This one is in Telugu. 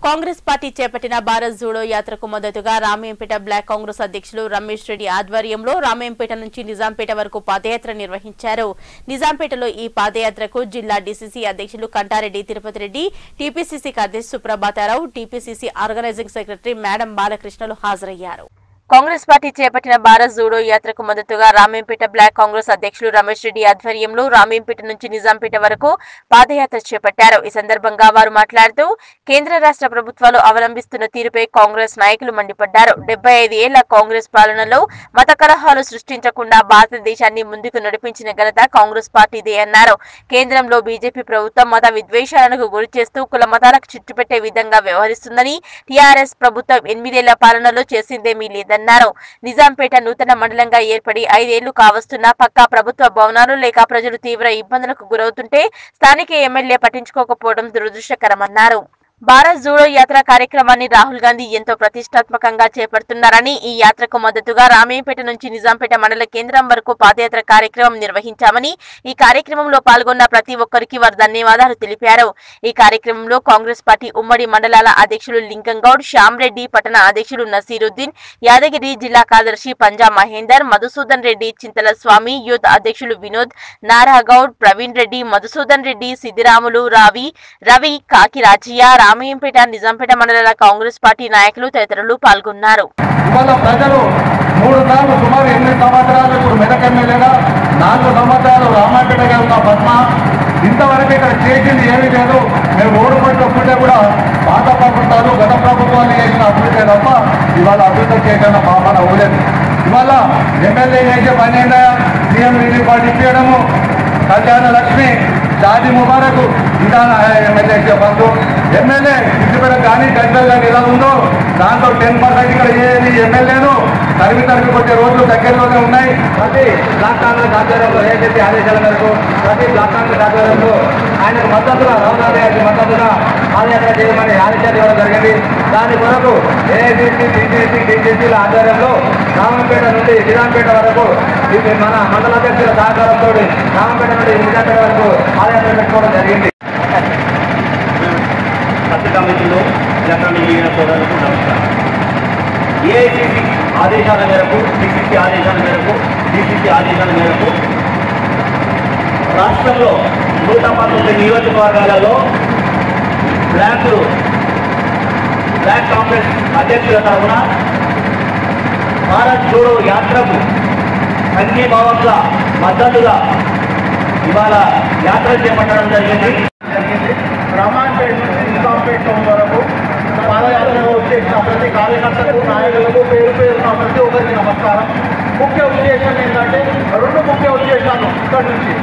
కాంగ్రెస్ పార్టీ చేపట్టిన భారత్ జూడో యాత్రకు మద్దతుగా రామేంపేట బ్లాక్ కాంగ్రెస్ అధ్యక్షులు రమేష్ రెడ్డి ఆధ్వర్యంలో రామేంపేట నుంచి నిజాంపేట వరకు పాదయాత్ర నిర్వహించారు నిజాంపేటలో ఈ పాదయాత్రకు జిల్లా డీసీసీ అధ్యక్షులు కంటారెడ్డి తిరుపతి రెడ్డి టీపీసీసీ కార్యదర్శి Suprabhatarao TPCC organising secretary madam బాలకృష్ణలు హాజరయ్యారు కాంగ్రెస్ పార్టీ చేపట్టిన భారత్ జూడో యాత్రకు మద్దతుగా రామేంపేట బ్లాక్ కాంగ్రెస్ అధ్యక్షులు రమేష్ రెడ్డి ఆధ్వర్యంలో రామేంపేట నుంచి నిజాంపేట వరకు పాదయాత్ర చేపట్టారు ఈ సందర్భంగా వారు మాట్లాడుతూ కేంద్ర రాష్ట్ర ప్రభుత్వాలు అవలంబిస్తున్న తీరుపై కాంగ్రెస్ నాయకులు మండిపడ్డారు డెబ్బై ఐదు ఏళ్ల కాంగ్రెస్ పాలనలో మత కలహాలు సృష్టించకుండా భారతదేశాన్ని ముందుకు నడిపించిన ఘనత కాంగ్రెస్ పార్టీదే అన్నారు కేంద్రంలో బీజేపీ ప్రభుత్వం మత విద్వేషాలకు గురి చేస్తూ కుల మతాలకు చుట్టుపెట్టే విధంగా వ్యవహరిస్తుందని టీఆర్ఎస్ ప్రభుత్వం ఎనిమిదేళ్ల పాలనలో చేసిందేమీ లేదన్నారు నిజాంపేట నూతన మండలంగా ఏర్పడి ఐదేళ్లు కావస్తున్నా పక్కా ప్రభుత్వ భవనాలు లేక ప్రజలు తీవ్ర ఇబ్బందులకు గురవుతుంటే స్థానిక ఎమ్మెల్యే పట్టించుకోకపోవడం దురదృష్టకరమన్నారు భారత్ జూడో యాత్ర కార్యక్రమాన్ని రాహుల్ గాంధీ ఎంతో ప్రతిష్టాత్మకంగా చేపడుతున్నారని ఈ యాత్రకు మద్దతుగా రామేంపేట నుంచి నిజాంపేట మండల కేంద్రం వరకు పాదయాత్ర కార్యక్రమం నిర్వహించామని ఈ కార్యక్రమంలో పాల్గొన్న ప్రతి ఒక్కరికి వారు ధన్యవాదాలు తెలిపారు ఈ కార్యక్రమంలో కాంగ్రెస్ పార్టీ ఉమ్మడి మండలాల అధ్యక్షులు లింగంగౌడ్ శ్యామ్ రెడ్డి పట్టణ అధ్యక్షులు నసీరుద్దీన్ యాదగిరి జిల్లా కార్యదర్శి పంజా మహేందర్ మధుసూదన్ రెడ్డి చింతల స్వామి యూత్ అధ్యక్షులు వినోద్ నారాగౌడ్ ప్రవీణ్ రెడ్డి మధుసూదన్ రెడ్డి సిద్దిరాములు రావి రవి కాకి రాజయ్య రామయ్యంపేట నిజాంపేట మండలాల కాంగ్రెస్ పార్టీ నాయకులు తదితరులు పాల్గొన్నారు ఇవాళ ప్రజలు మూడు సార్లు సుమారు ఎనిమిది సంవత్సరాలు ఇప్పుడు మెదక్ ఎమ్మెల్యేగా నాలుగు సంవత్సరాలు రామాపేటగా ఉన్న పద్మ ఇంతవరకు ఇక్కడ చేసింది ఏమీ లేదు మేము ఓడిపోయిన ఒప్పుంటే కూడా పాత ప్రభుత్వాలు గత ప్రభుత్వాలు చేసిన అభివృద్ధి తప్ప ఇవాళ అభివృద్ధి చేయకుండా పాపన ఊలేదు ఇవాళ ఎమ్మెల్యే చేసే పని ఏంటా సీఎం రిలీఫ్ ఫండ్ ఇప్పించడము కళ్యాణ లక్ష్మి షాది ముబారక్ విధాన ఎమ్మెల్యే బంధు ఎమ్మెల్యే ఇంటిపేట కానీ గంటలు కానీ ఎలా ఉందో దాంట్లో టెన్ పర్సెంట్ ఇక్కడ ఏది ఎమ్మెల్యేను తరిమి తరిమి కొట్టే రోజులు దగ్గరలోనే ఉన్నాయి ప్రతి బ్లాక్ కాంగ్రెస్ ఆధ్వర్యంలో ఏజెపీ ఆదేశాల మేరకు ప్రతి బ్లాక్ కాంగ్రెస్ ఆధ్వర్యంలో ఆయనకు మద్దతుగా రామనాథ్ గారికి మద్దతుగా పాదయాత్ర చేయమని ఆదేశాలు ఇవ్వడం జరిగింది దాని కొరకు ఏఐసిసి టీసీసీ టీసీసీల ఆధ్వర్యంలో రామంపేట నుండి నిజాంపేట వరకు ఇది మన మండల అధ్యక్షుల సహకారంతో రామంపేట నుండి నిజాంపేట వరకు పాదయాత్ర పెట్టుకోవడం జరిగింది పత్రిక కమిటీలో ఎలక్ట్రానిక్ సోదరులకు నమస్కారం ఏఐసిసి ఆదేశాల మేరకు డిసిసి ఆదేశాల మేరకు డిసిసి ఆదేశాల మేరకు రాష్ట్రంలో నూట పంతొమ్మిది నియోజకవర్గాలలో బ్లాక్లు బ్లాక్ కాంగ్రెస్ అధ్యక్షుల తరఫున భారత్ జోడో యాత్రకు సంఘీభావంగా మద్దతుగా ఇవాళ యాత్ర చేపట్టడం జరిగింది జరిగింది రామాయణపేట నుంచి నిజాంపేట వరకు పాదయాత్రలో వచ్చేసిన ప్రతి కార్యకర్తలకు నాయకులకు పేరు పేరున ప్రతి ఒక్కరికి నమస్కారం ముఖ్య ఉద్దేశం ఏంటంటే రెండు ముఖ్య ఉద్దేశాలు ఇక్కడ నుంచి